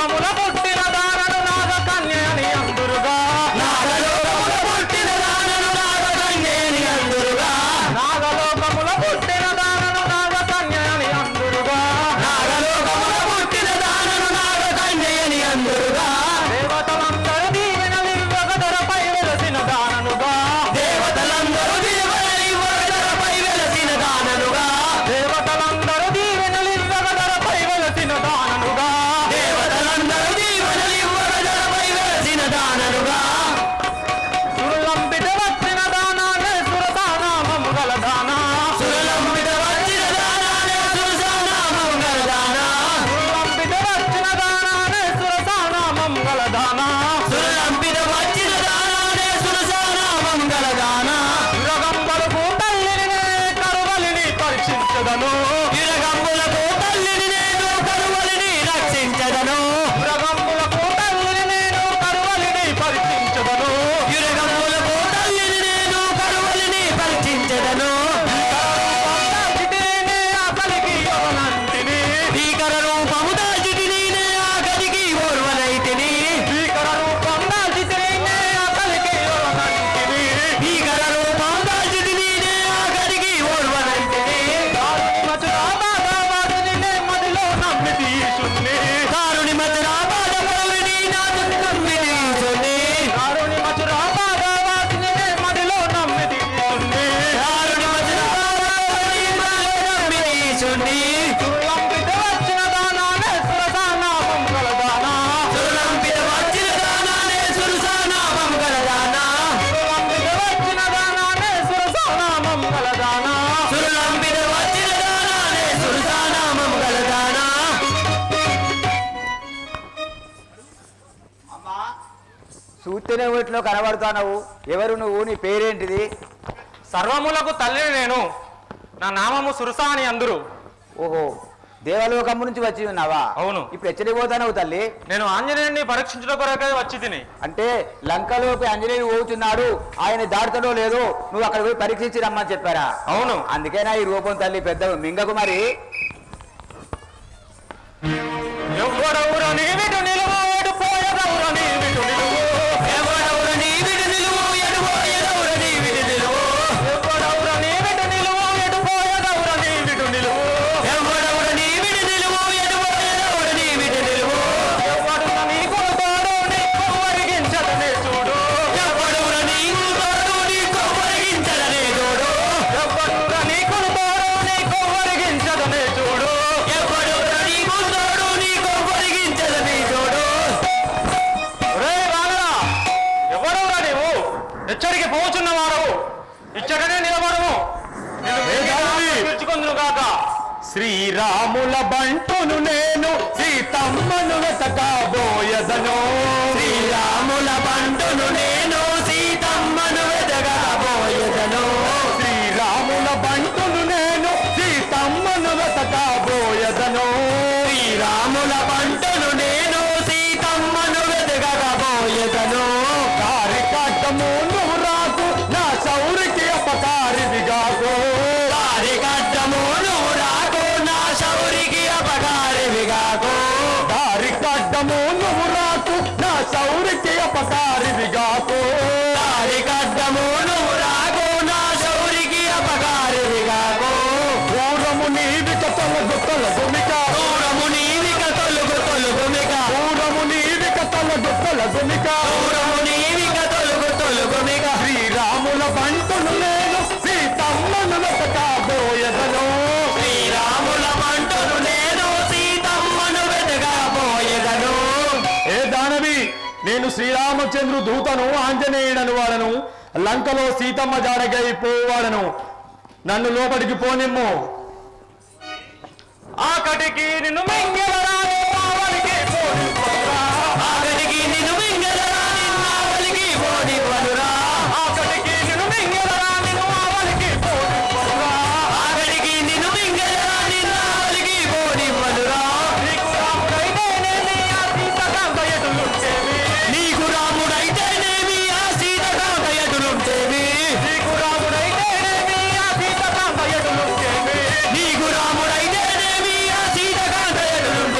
నాగలోకముల పుట్టిన దానను నాగ కన్యని అందురుగా నాగలోకముల పుట్టిన దానను నాగకన్యేని అందురుగా నాగలోకముల పుట్టిన దానను నాగ కన్యని అందురుగా నాగలోకముల పుట్టిన దానను నాగకన్యేని అందురుగా దేవతలందరూ దీవెనలివ్వగదరపై వెలసిన దాననుగా దేవతలందరూ దీవెనలివ్వగదరపై వెలసిన దాననుగా దేవతలందరూ దీవెనలివ్వగదరపై వెలసిన దాననుగా దేవతలందరూ దీవెనలివ్వగదరపై వెలసిన దాననుగా సురులంబిట వచ్చిన దానానే సురసానామము గల దానా సురలంబిత వచ్చిన దానానే సురసానామం గల దానా సురులంబిట వచ్చిన దానానే సురసానామము గల దానా సురలంబిత వచ్చిన దానానే సురసానామం గల దానా సురగంబలకు తల్లిని నే కరువలిని పరీక్షించదను ఇరగంబులకు తల్లిని నేను కరువలిని రక్షించదను సురగంబులకు తల్లిని నేను కరువలిని పరీక్షించదను ఇరగంబులకు తల్లిని నేను కరువలిని పరీక్షించదను చిటినే అతనికి యోనంటిని భీకర రూపము దాచితిని నే ఆఖరికి ఓర్వనైతిని భీకర రూపం దాచితినే అతనికి యోనంటిని భీకర రూపం దాచితిని నే ఆఖరికి ఓర్వనైతిని మచురా బాగా వాడిని నే మదిలో నమ్మితి ఈశుణ్ణి కారుని మధ్యన బాధపరుని నాకు నమ్మిని సుని కారుని మచురా బాగా వాడిని నే మదిలో నమ్మితి ఈశుణ్ణి కారుని మధ్యన బాధపరుని నాకు నమ్మిని సుని సురులంబిత వచ్చిన దానానే సురసానామం గల దానా సురలంబిత వచ్చిన దానానే సురసానామం గల దానా సురులంబిత వచ్చిన దానానే సురసానామం గల దానా సురలంబిత వచ్చిన దానానే సురసానామం గల దానా చూస్తేనే వీటిలో కనబడుతున్నావు ఎవరు నువ్వు నీ పేరేంటిది సర్వములకు తల్లిని నేను నా నామము సురసా అని అందరు ఓహో దేవలోకము నుంచి వచ్చి ఉన్నావా అవును. ఇప్పుడు ఎచ్చడికి పోతానవు తల్లి నేను ఆంజనేయుడిని పరీక్షించడం కొరకై వచ్చి తిని అంటే లంకలోకి ఆంజనేయుడు పోతున్నాడు ఆయన దాడుతాడో లేదో నువ్వు అక్కడ పోయి పరీక్షించి రమ్మని చెప్పారా అవును అందుకేనా ఈ రూపం తల్లి పెద్ద మింగకు మరి ఎవ్వడెవరు నీ విటు నిలువు ఓడిపోయెదెవరు నీ విటు నిలువు ఎవడెవరు నీ విడి నిలువు ఎడుపోయేదెవరు నీ విడి నిలువు ఎవ్వడెవరు నీ విటు నిలువు ఎడిపోయెదెవరు నీ విటు నిలువు ఎవడెవరు నీ విడి నిలువు ఎడుపోయేదెవరు నీ విడి నిలువు ఎవ్వడున్న నీకు తోడు నీకు వరిగించదనే చూడు ఎవడెవరు నీకు తోడు నీకు పొరిగించడనే చూడు ఎవ్వడున్న నీకు తోడు నీకు వరిగించదనే చూడు ఎవడెవరు నీకు తోడు నీకు పొరిగించడనే చూడు రే రానరా ఎవడెవరా నీవు ఎచ్చడికి పోచున్న వాడవు ఇచ్చటనే నిలబడము పిలుచుకుందును కాక శ్రీరాముల బంటును నేను సీతమ్మను వెతకబోయదను శ్రీరాముల బంటును నేను సీతమ్మను వెదగబోయెదను శ్రీరాముల బంటును నేను సీతమ్మను వెతకబోయదను శ్రీరాముల బంటును నేను సీతమ్మను వెదగబోయెదను కారి కట్టము నువ్వు రాకు నా శౌరికి అపకారిది కాకు కార్యకర్తము నువ్వు రాకు నా శౌరికి అపకారివిగాకు దారి కట్టము నువ్వు రాకు నా శౌరికి అపకారిది కాకు కార్యకర్తము నువ్వు రాకు నా శౌరికి అపకారివిగాకు పూర్వము నీవిక తొలగు తొలగుమిక దూరము నీవిక తొలుగు తొలుగుమిక పూర్వము నీవిక తొలగు తొలగుమిక దూరము నీవిక తొలుగు తొలుగుమిక శ్రీరాముల బంటును నేను సీతమ్మను వెతకబోయదను శ్రీరాముల మంటను నేను సీతమ్మను వెతకబోయెదను ఏ దానవి నేను శ్రీరామచంద్రు దూతను ఆంజనేయుడను వాడను లంకలో సీతమ్మ జాడగై పోవాడను నన్ను లోపలికి పోనిమ్ము ఆకటికి నిన్ను మింగెలరాని పావనికి పోనివ్వరా. ఆగడికి నిన్ను మింగలరా నిన్నావలికి పోనివ్వనురా ఆకటికి నిన్ను మింగెలరా నిన్ను ఆవలికి పోనివ్వరా. ఆగడికి నిన్ను మింగలరా నిన్నావలికి పోనివ్వనురా నీకు రాముడైతేనేమి ఆ సీతకాంత ఎటులుంటేవి. నీకు రాముడైతేనేమి ఆ సీతకాంత ఎదురుంటేవి నీకు రాముడైతేనేమి ఆ సీతకాంత ఎటులుంటేవి. నీకు రాముడైతేనేమి ఆ సీతకాంత ఎదురుంటేవి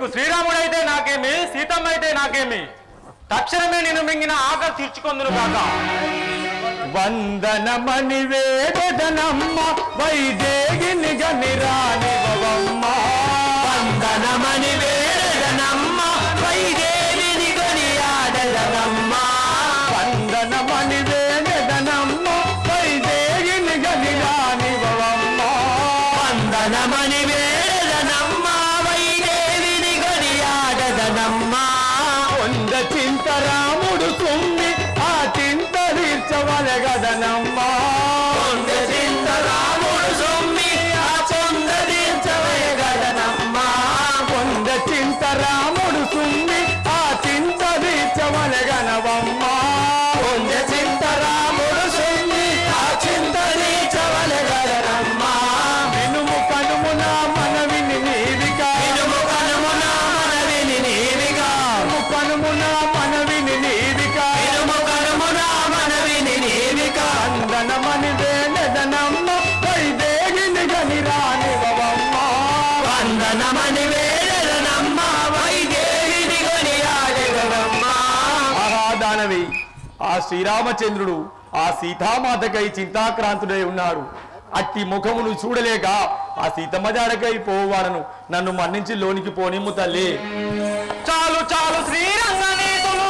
నీకు శ్రీరాముడైతే నాకేమి సీతమ్మ అయితే నాకేమి తక్షణమే నేను మింగిన ఆకలి తీర్చుకొందును కాక వందనమణి వేదనమ్మ వైదేగిని గనిరానివమ్మ వందనమని వేడనమ్మ వైదేవిని కొనియాడదనమ్మ వందనమణి వేదనమ్మ వైదేగిని గనిరానివమ్మ వందనమని వేడనమ్మ వైదేవిని కొనియాడదనమ్మ కొండ చింతరాముడు తుమ్మి ఆ చింత తీర్చవలగదనమ్మ కొండ చింత రాముడు సొమ్మి ఆ చొంద తీర్చవేగదనమ్మ కొండ చింతరాముడు తుమ్మి ఆ చింత తీర్చవలగనవమ్మ కొండ చింత రాముడు సొమ్మి ఆ చింత తీర్చవలగదనమ్మ వినుము కనుమున మనవిని నీవిగా ఇనుము కనుమున మనవిని నీవిగా వినుము కనుమున మనవిని నీవిగా ఇనుము కనుమున మనవిని నీవిగా వందనమని వేదనమ్మ వైదేగిని గనిరానివమ్మ వందనమని వేడనమ్మ వైదేవిని కొనియాడదనమ్మ మహాదానవి ఆ శ్రీరామచంద్రుడు ఆ సీతామాతకై చింతాక్రాంతుడై ఉన్నాడు అట్టి ముఖమును చూడలేక ఆ సీతమ్మ జాడకై పోవాడను నన్ను మన్నించి లోనికి పోనిమ్ము తల్లి చాలు చాలు శ్రీరంగ నీతులు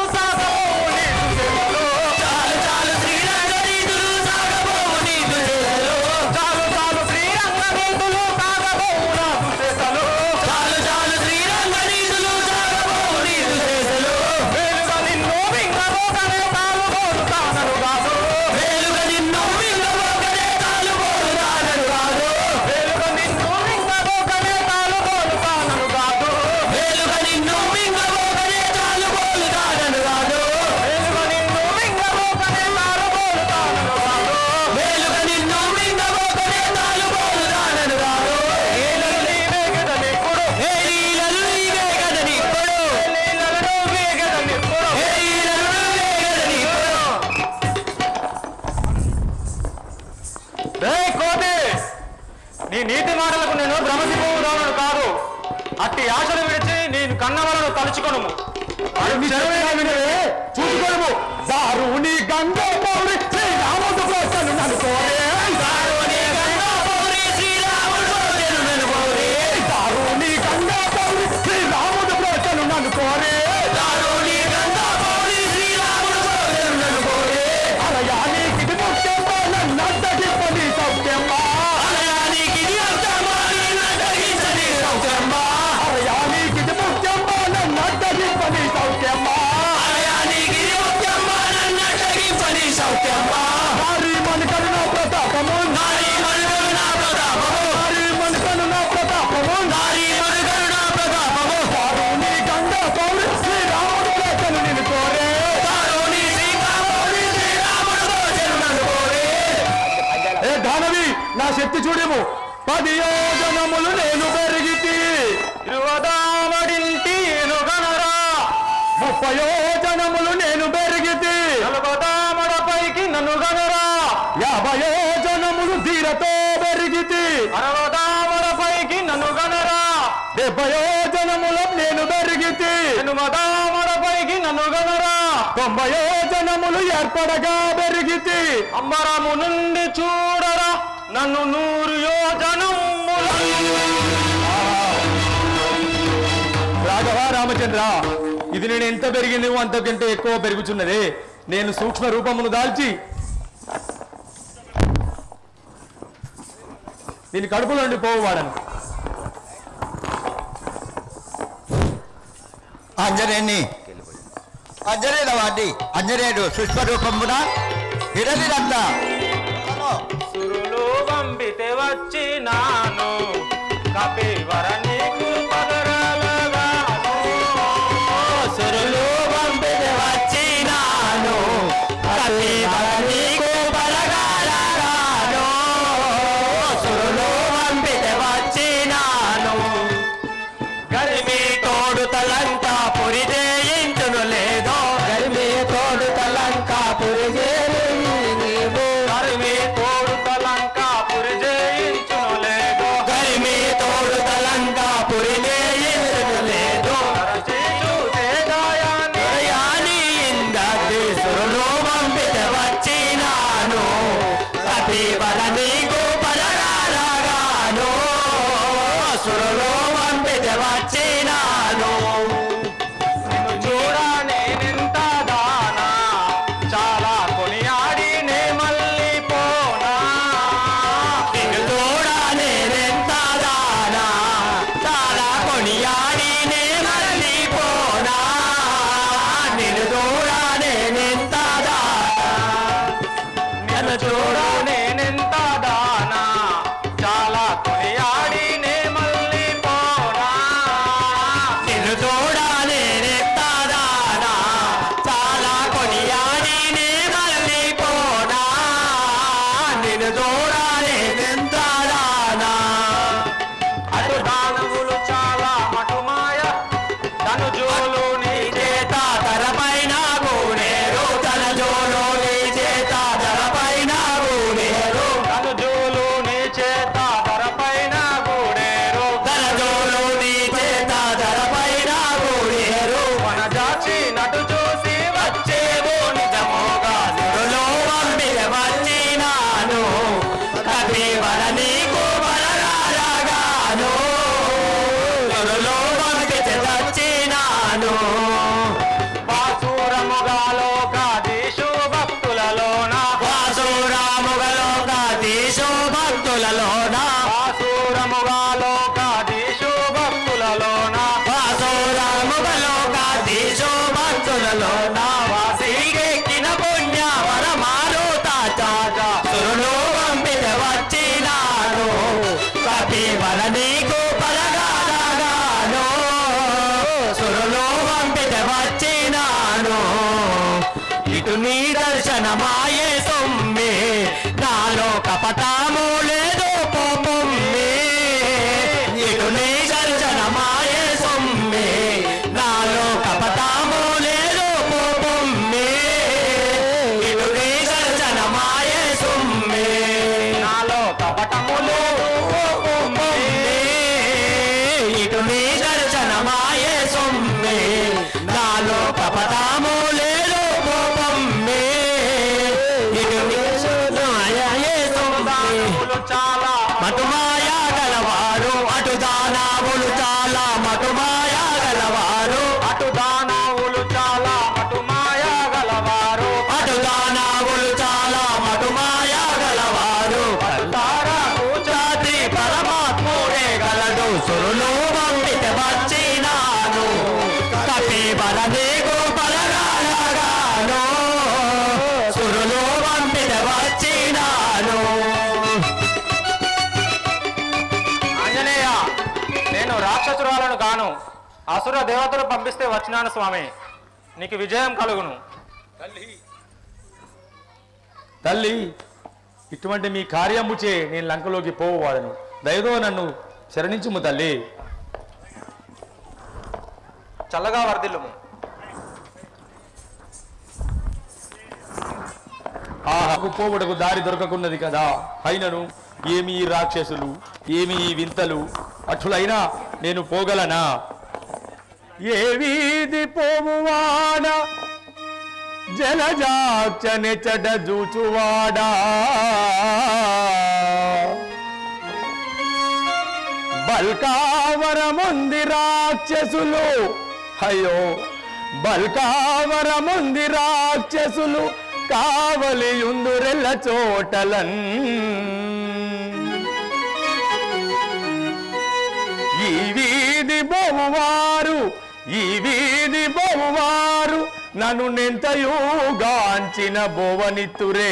చాలు చాలు శ్రీరంగ నీతులు సాగబోవు నీతులలో చాలు చాలు శ్రీరంగ నీతులు చాలు చాలు శ్రీరంగ నీతులు సాగబోవు నీతులలో వేలుగా నిన్ను వింగరోగనే తాలుగోలు తానరు కాదు వేలుగ నిన్ను వింగబోకనే తాలుబోలు దానరు కాదు వేలుగా నిన్ను వింగరోగనే తాలుగోలు తానరు కాదు వేలుగ నిన్ను వింగబోకనే తాలుబోలు దానరు కాదు వేలుగా నిన్ను వింగరోగనే తాలుగోలు తానరు కాదు వేలుగ నిన్ను వింగబోకనే తాలుబోలు దానరు కాదు ఏలలు నీవే కదా నిప్పుడు ఏ లీలలు నీవే కదా నిప్పుడు ఏలలు నువ్వే కదా నిప్పుడు ఏ లీలలు నీవే కదా నిప్పుడు ఏయ్ కోతి నీ నీతి మాటలకు నేను భ్రమసిపోవుదానను కాదు అట్టి ఆశలు విడిచి నేను కన్నవలను తలుచుకొనుము చూసుకోను దారుని గంగా పౌరి శ్రీరాముడు కోసను నన్ను కోరే దారుని గంగా పౌరి శ్రీరాముడు కోరెను నన్ను పౌరి దారుని గంగా పౌరి శ్రీరాముడు కోసను నన్ను కోరే దారుని గంగా పౌరి శ్రీరాముడు కోరెను నన్ను పౌరి అలయానికి ఇది ముఖ్యమా నన్ను అడ్డగిప్పని సౌఖ్యమా అలయానికి ఇది అర్థమా నిన్ను తగ్గించని సౌఖ్యమా అలయానికి ఇది ముఖ్యమా నన్ను అడ్డగిప్పని సౌఖ్యమా అలయానికి ఇది ముఖ్యమా నన్ను తగ్గించని సౌఖ్యమా నారీ మణికరుణ ప్రతాపము నారీ మనుగరుణ ప్రతాపము నారీ మణికరుణ ప్రతాపము నారీ మనుగరుణ ప్రతాపము దారుని గంగా పౌరి శ్రీరాముడు కోసను నిన్ను కోరే దారుని శ్రీకాపౌరి శ్రీరాముడు కోరెను నన్ను పౌరి ఏ దానవి నా శక్తి చూడము పది యోజనములు నేను పెరిగితి ఇరువదామడింటి గనరా ముప్పై యోజనములు నేను పెరిగితి నలుగదామడపైకి నన్ను గనరా యాభై యోజనములు ధీరతో పెరిగితి అరవదామడపైకి నన్ను గనరా డెబ్బై యోజనములు నేను పెరిగితి ఎనుమదామడపైకి నన్ను గనరా తొంభై యోజనములు ఏర్పడగా పెరిగితి అంబరము నుండి చూడరా నన్ను నూరు యోజనముల రాఘవ రామచంద్ర ఇది నేను ఎంత పెరిగింది అంతకంటే ఎక్కువ పెరుగుచున్నదే నేను సూక్ష్మ రూపమును దాల్చి దీని కడుపులో నుండి పోవాడను అంజనేయుని అంజనేయుల వాడి అంజనేయుడు సుష్మరూపమున హిరలినంత సురులు పంపితే వచ్చినాను కపివర నీకు పదరాలగాను సురులు పంపితే వచ్చినాను కపివర నీకు బలగాలగాను సురులు పంపితే వచ్చినాను గరిమి తోడు తలంకా పురి చేయించును లేదో గరిమి తోడు తలంకా పురి నీవు కరిమి తోడు తలంక పురి జయించును లేదో గరిమి తోడు తలంకా దేశో భక్తులలో నా వాసికెక్కిన పుణ్య పరమాను తాచాగా సురులు పంపిత వచ్చినాను కపివల నీకు పరగాను సురులు పంపిత వచ్చినాను ఇటు నీ దర్శనమాయే సొమ్మే నాలో కపటము లేదు కోపమ్మే ఇటు నీ దర్శనమాయే సొమ్మే నాలో కపటము లేదు కోపమ్మే ఇటు నీ దర్శనమాయే సొమ్మే నాలో కపటము లేదు కోపమ్మే ఇటు నీ దర్శనమాయే సొమ్మే నాలో కపటము లేదు కోపమ్మే ఇటు నీ దర్శనమాయే సొమ్మే చాలా మటుమాయా గలవారు అటు దానావులు చాలా మటుమాయా గలవారు అటు దానావులు చాలా మటుమాయా గలవారు అటు దానావులు చాలా మటుమాయా గలవారు కల్లారా కూచాతి పరమాత్ముడే గలడు సురులు పంపిత వచ్చినాను కపి బల నీకు పరగాను సురులు పంపిత వచ్చినాను ఆంజనేయ నేను రాక్షసురాలను కాను అసుర దేవతలు పంపిస్తే వచ్చినాను స్వామి నీకు విజయం కలుగును తల్లి ఇటువంటి మీ కార్యముచే నేను లంకలోకి పోవాడను దయదో నన్ను శరణించుము తల్లి చల్లగా వర్ధిల్లుము ఆ హక్కు పోవుటకు దారి దొరకకున్నది కదా అయినను ఏమి ఈ రాక్షసులు ఏమి ఈ వింతలు అటులైనా నేను పోగలనా ఏ వీధి పోవువాడ జలజాక్షని చెడ జూచువాడా బల్కావరముంది రాక్షసులు అయ్యో బల్కావరముంది రాక్షసులు కావలియుందురెల్ల చోటలన్ ఈ వీధి బొమ్మవారు ఈ వీధి బొమ్మవారు నన్ను నెంతయుగాంచిన బోవనిత్తురే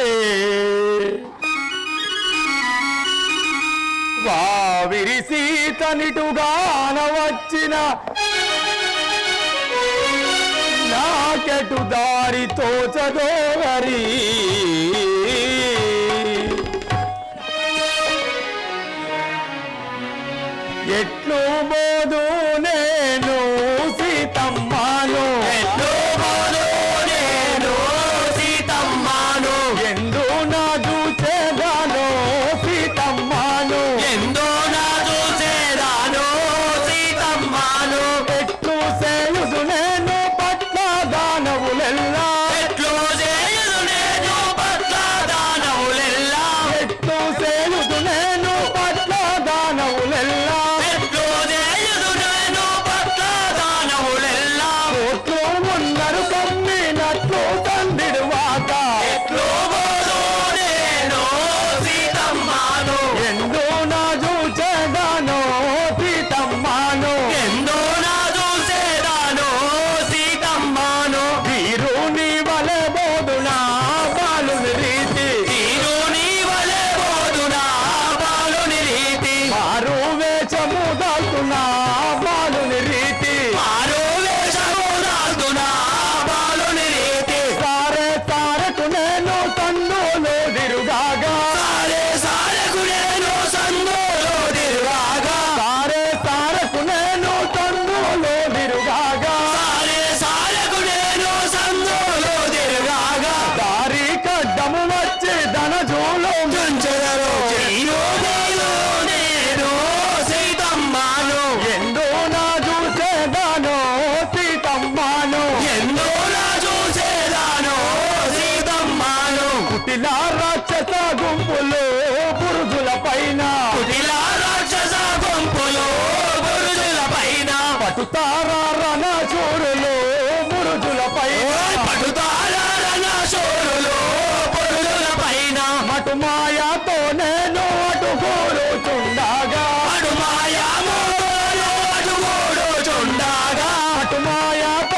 వావిరి సీతనిటుగాన వచ్చిన నాకెటు దారి తోచదోవరి ఎట్లు బోదు నేను సీతమ్మను ఎట్లు పోను నేను సీతమ్మను ఎందు నా చూచేదాను సీతమ్మను ఎందో నా చూసేదాను సీతమ్మను ఎట్లు సేయుదు నేను పట్ల దానవులెల్లా ఎట్లు చేయుదు నేను పట్ల దానవులెల్లా ఎట్లు సేయుదు నేను పట్ల దానవులెల్లా ఎట్లు చేయుదు నేను పట్ల దానవులెల్లా కోట్లు ఉన్నరు కమ్మినట్లు తండ్రిడువాక ఎట్లు పోను నేను సీతమ్మను ఎందు నా చూచేదాను సీతమ్మను ఎందో నా చూసేదాను సీతమ్మను వీరు నీ వలె బోధునా బాలుని రీతి తీరు నీ వలె పోదునా బాలుని రీతి మారు వేషము దాల్తున్నా బాలుని రీతి మారు వేషము దాల్తునా బాలుని రీతి సారే సారకు నేను తన్నులు దిరుగాగా సారే సారకు నేను సందోలో తిరుగాగా సారే సారకు నేను తన్నులు దిరుగాగా సారే సారకు నేను సందోలో తిరుగాగా దారి కడ్డము వచ్చి ధనజూలు చుంచెదరు చెయ్యో నీలో నేను సీతమ్మను ఎందు నా చూసేదాను సీతమ్మను ఎందో నా చూసేదాను సీతమ్మను పుట్టిన రాక్షస గుంపులు పురుషుల పైన కుటిల రాక్షస గుంపులు బురుజుల పైన పటుతారా రణశూరులు పురుషుల పైన పటుతారా రణశూరులు బురుజుల పైన మటు మాయతో నేను అటు కూడుచుండగా అడు మాయామోలో అటు చుండగా అటు మాయతో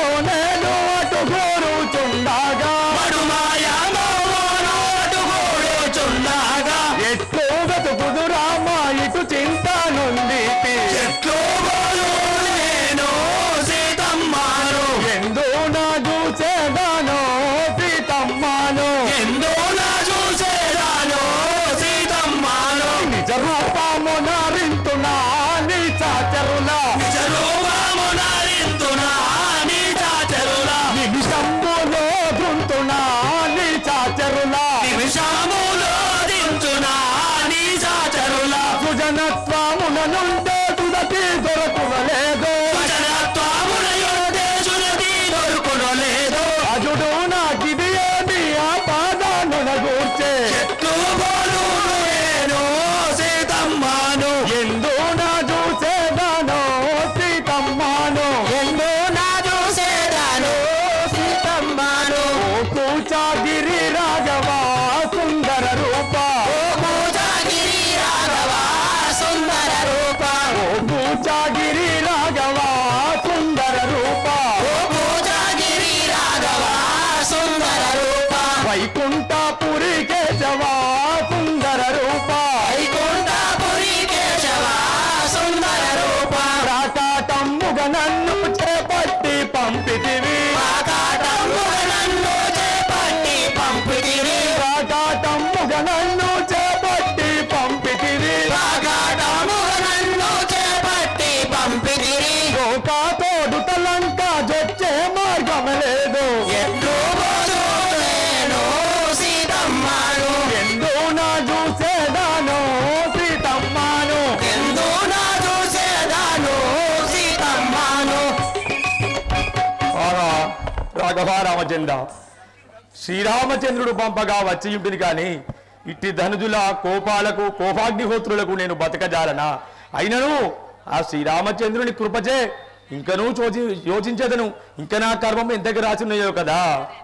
రాఘవ రామచంద్ర శ్రీరామచంద్రుడు పంపగా వచ్చి ఉంటుంది కానీ ఇట్టి ధనుజుల కోపాలకు కోపాగ్నిహోత్రులకు నేను బతకజాలనా అయినను ఆ శ్రీరామచంద్రుని కృపచే ఇంకనూ చోచి యోచించదను ఇంకా నా కర్మం ఎంతకు రాసిన్నాయో కదా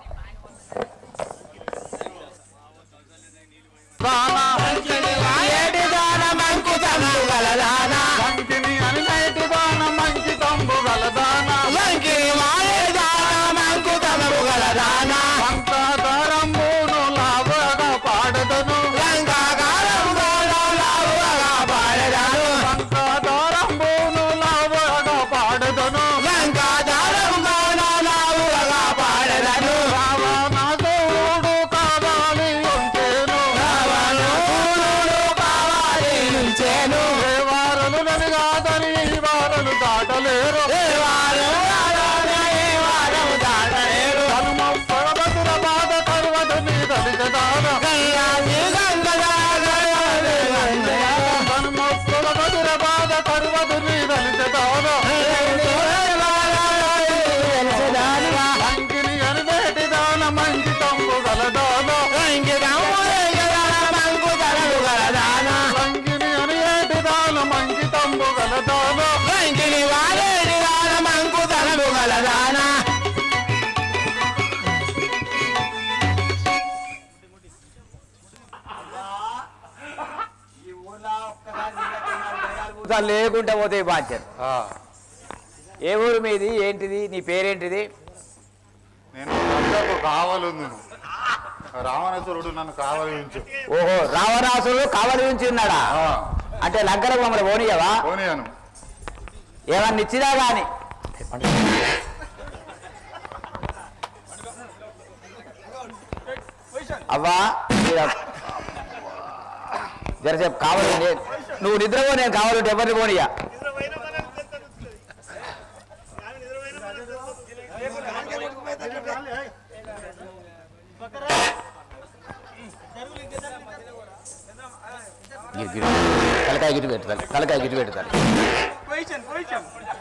ఏటి దాన మంకు తంబు గలదాన మంచిని అనినైటి దాన మంచి తంబు గలదాన లంకిని మాయే దాన మంకు తంబు గలదాన అంత తరంబును లావగా పాడదను లంకాకారం గోడలావుగా పాడదాను అంత తరంబును లావగా పాడదను లంకాదారం గోడలావుగా పాడదాను రావణాసురుడు కావాలి ఉంచేను రావణుడు కావాలి నుంచేను దేవారలు కాదని ఈ వారలు దాటలేరు దేవాలయం రాలోనే ఈ వారం దాటలేరు. హనుమ పడబతుల బాధ కరువదు నీ దళితదాన కయ్యాలి గంగదాగరాలు గంగయా. హనుమ పడబతుల బాధ కరువదు నీ దళితదాన మంచిని అనివేటి దాన మంచి తంబు గలదాన లంకిని అనివేటి దాన మంచి తంబు గలదాన లేకుంటే పోతే బాధ్యత ఏ ఊరు మీది ఏంటిది నీ పేరేంటిది నేను లంకకు కావాలందును రావణాసురుడు నన్ను కావాలి ఉంచు ఓహో రావణాసురుడు కావలి నుంచి ఉన్నాడా అంటే లంకలకు మమ్మల్ని పోనీయవా పోనీయాను ఏమన్నా ఇచ్చినా గాని అవ్వా ఈడ- జరసేపు కావాలి నేను- నువ్వు నిద్రపో నేను కావాలంటే ఎవరిని పోనీయా తలకాయ గిట్టు పెట్టాలి తలకాయ గిట్టు పెట్టాలి